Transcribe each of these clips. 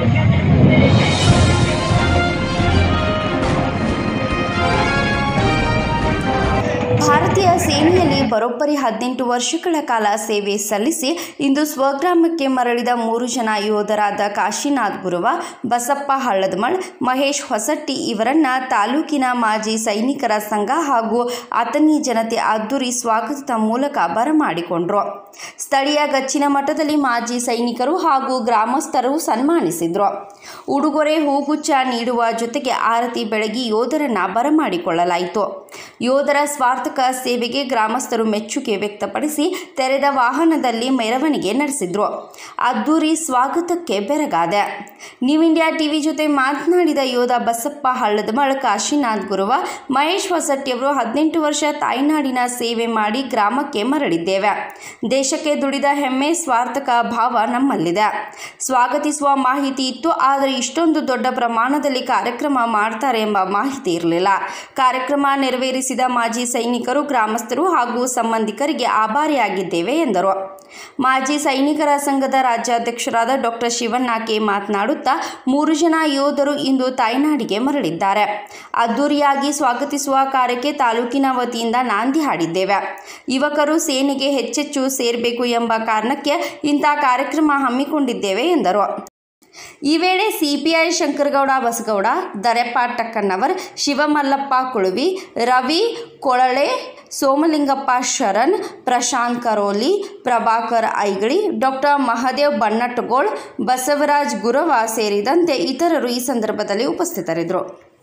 ಭಾರತೀಯ ಸೇನೆಯಲ್ಲಿ ಬರೋಬ್ಬರಿ ಹದಿನೆಂಟು ವರ್ಷಗಳ ಕಾಲ ಸೇವೆ ಸಲ್ಲಿಸಿ ಇಂದು ಸ್ವಗ್ರಾಮಕ್ಕೆ ಮರಳಿದ ಮೂರು ಜನ ಯೋಧರಾದ ಕಾಶಿನಾಥ್ ಗುರುವ ಬಸಪ್ಪ ಹಳ್ಳದಮಳ್ ಮಹೇಶ್ ಹೊಸಟ್ಟಿ ಇವರನ್ನ ತಾಲೂಕಿನ ಮಾಜಿ ಸೈನಿಕರ ಸಂಘ ಹಾಗೂ ಅಥಣಿ ಜನತೆ ಅದ್ದೂರಿ ಸ್ವಾಗತದ ಮೂಲಕ ಬರಮಾಡಿಕೊಂಡ್ರು ಸ್ಥಳೀಯ ಗಚ್ಚಿನ ಮಠದಲ್ಲಿ ಮಾಜಿ ಸೈನಿಕರು ಹಾಗೂ ಗ್ರಾಮಸ್ಥರು ಸನ್ಮಾನಿಸಿದ್ರು ಉಡುಗೊರೆ ಹೂಗುಚ್ಛ ನೀಡುವ ಜೊತೆಗೆ ಆರತಿ ಬೆಳಗಿ ಯೋಧರನ್ನ ಬರಮಾಡಿಕೊಳ್ಳಲಾಯಿತು ಯೋಧರ ಸ್ವಾರ್ಥಕ ಸೇವೆಗೆ ಗ್ರಾಮಸ್ಥರು ಮೆಚ್ಚುಗೆ ವ್ಯಕ್ತಪಡಿಸಿ ತೆರೆದ ವಾಹನದಲ್ಲಿ ಮೆರವಣಿಗೆ ನಡೆಸಿದ್ರು ಅದ್ದೂರಿ ಸ್ವಾಗತಕ್ಕೆ ಬೆರಗಾದೆ ನ್ಯೂ ಇಂಡಿಯಾ ಟಿವಿ ಜೊತೆ ಮಾತನಾಡಿದ ಯೋಧ ಬಸಪ್ಪ ಹಳ್ಳದಮಳ್ ಕಾಶಿನಾಥ್ ಗುರುವ ಮಹೇಶ್ ಹೊಸಟ್ಟಿಯವರು ಹದಿನೆಂಟು ವರ್ಷ ತಾಯ್ನಾಡಿನ ಸೇವೆ ಮಾಡಿ ಗ್ರಾಮಕ್ಕೆ ಮರಳಿದ್ದೇವೆ ದೇಶಕ್ಕೆ ದುಡಿದ ಹೆಮ್ಮೆ ಸ್ವಾರ್ಥಕ ಭಾವ ನಮ್ಮಲ್ಲಿದೆ ಸ್ವಾಗತಿಸುವ ಮಾಹಿತಿ ಇತ್ತು ಆದರೆ ಇಷ್ಟೊಂದು ದೊಡ್ಡ ಪ್ರಮಾಣದಲ್ಲಿ ಕಾರ್ಯಕ್ರಮ ಮಾಡ್ತಾರೆ ಎಂಬ ಮಾಹಿತಿ ಇರಲಿಲ್ಲ ಕಾರ್ಯಕ್ರಮ ನೆರವೇರಿಸಿದ ಮಾಜಿ ಸೈನಿಕರು ಗ್ರಾಮಸ್ಥರು ಹಾಗೂ ಸಂಬಂಧಿಕರಿಗೆ ಆಭಾರಿಯಾಗಿದ್ದೇವೆ ಎಂದರು ಮಾಜಿ ಸೈನಿಕರ ಸಂಘದ ರಾಜ್ಯಾಧ್ಯಕ್ಷರಾದ ಡಾಕ್ಟರ್ ಶಿವಣ್ಣ ಕೆ ಮಾತನಾಡುತ್ತಾ ಮೂರು ಜನ ಯೋಧರು ಇಂದು ತಾಯ್ನಾಡಿಗೆ ಮರಳಿದ್ದಾರೆ ಅದ್ದೂರಿಯಾಗಿ ಸ್ವಾಗತಿಸುವ ಕಾರ್ಯಕ್ಕೆ ತಾಲೂಕಿನ ವತಿಯಿಂದ ನಾಂದಿ ಹಾಡಿದ್ದೇವೆ ಯುವಕರು ಸೇನೆಗೆ ಹೆಚ್ಚೆಚ್ಚು ಸೇರಬೇಕು ಎಂಬ ಕಾರಣಕ್ಕೆ ಇಂಥ ಕಾರ್ಯಕ್ರಮ ಹಮ್ಮಿಕೊಂಡಿದ್ದೇವೆ ಎಂದರು ಈ ವೇಳೆ ಸಿಪಿಐ ಶಂಕರಗೌಡ ಬಸಗೌಡ ದರೆಪ್ಪ ಟಕ್ಕಣ್ಣವರ್ ಶಿವಮಲ್ಲಪ್ಪ ಕುಳುವಿ ರವಿ ಕೊಳಳೆ ಸೋಮಲಿಂಗಪ್ಪ ಶರಣ್ ಪ್ರಶಾಂತ್ ಕರೋಲಿ ಪ್ರಭಾಕರ್ ಐಗಳಿ ಡಾಕ್ಟರ್ ಮಹದೇವ್ ಬಣ್ಣಟ್ಟಗೋಳ್ ಬಸವರಾಜ್ ಗುರವ ಸೇರಿದಂತೆ ಇತರರು ಈ ಸಂದರ್ಭದಲ್ಲಿ ಉಪಸ್ಥಿತರಿದ್ದರು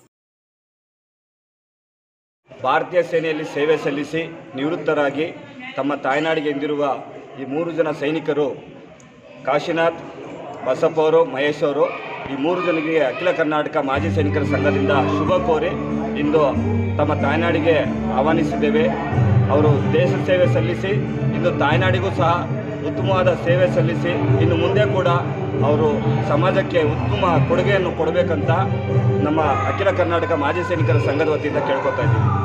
ಭಾರತೀಯ ಸೇನೆಯಲ್ಲಿ ಸೇವೆ ಸಲ್ಲಿಸಿ ನಿವೃತ್ತರಾಗಿ ತಮ್ಮ ತಾಯ್ನಾಡಿಗೆ ಎಂದಿರುವ ಈ ಮೂರು ಜನ ಸೈನಿಕರು ಕಾಶಿನಾಥ್ ಬಸಪ್ಪ ಅವರು ಮಹೇಶ್ ಅವರು ಈ ಮೂರು ಜನರಿಗೆ ಅಖಿಲ ಕರ್ನಾಟಕ ಮಾಜಿ ಸೈನಿಕರ ಸಂಘದಿಂದ ಶುಭ ಕೋರಿ ಇಂದು ತಮ್ಮ ತಾಯ್ನಾಡಿಗೆ ಆಹ್ವಾನಿಸಿದ್ದೇವೆ ಅವರು ದೇಶ ಸೇವೆ ಸಲ್ಲಿಸಿ ಇಂದು ತಾಯ್ನಾಡಿಗೂ ಸಹ ಉತ್ತಮವಾದ ಸೇವೆ ಸಲ್ಲಿಸಿ ಇನ್ನು ಮುಂದೆ ಕೂಡ ಅವರು ಸಮಾಜಕ್ಕೆ ಉತ್ತಮ ಕೊಡುಗೆಯನ್ನು ಕೊಡಬೇಕಂತ ನಮ್ಮ ಅಖಿಲ ಕರ್ನಾಟಕ ಮಾಜಿ ಸೈನಿಕರ ಸಂಘದ ವತಿಯಿಂದ ಕೇಳ್ಕೊತಾ ಇದ್ದೀವಿ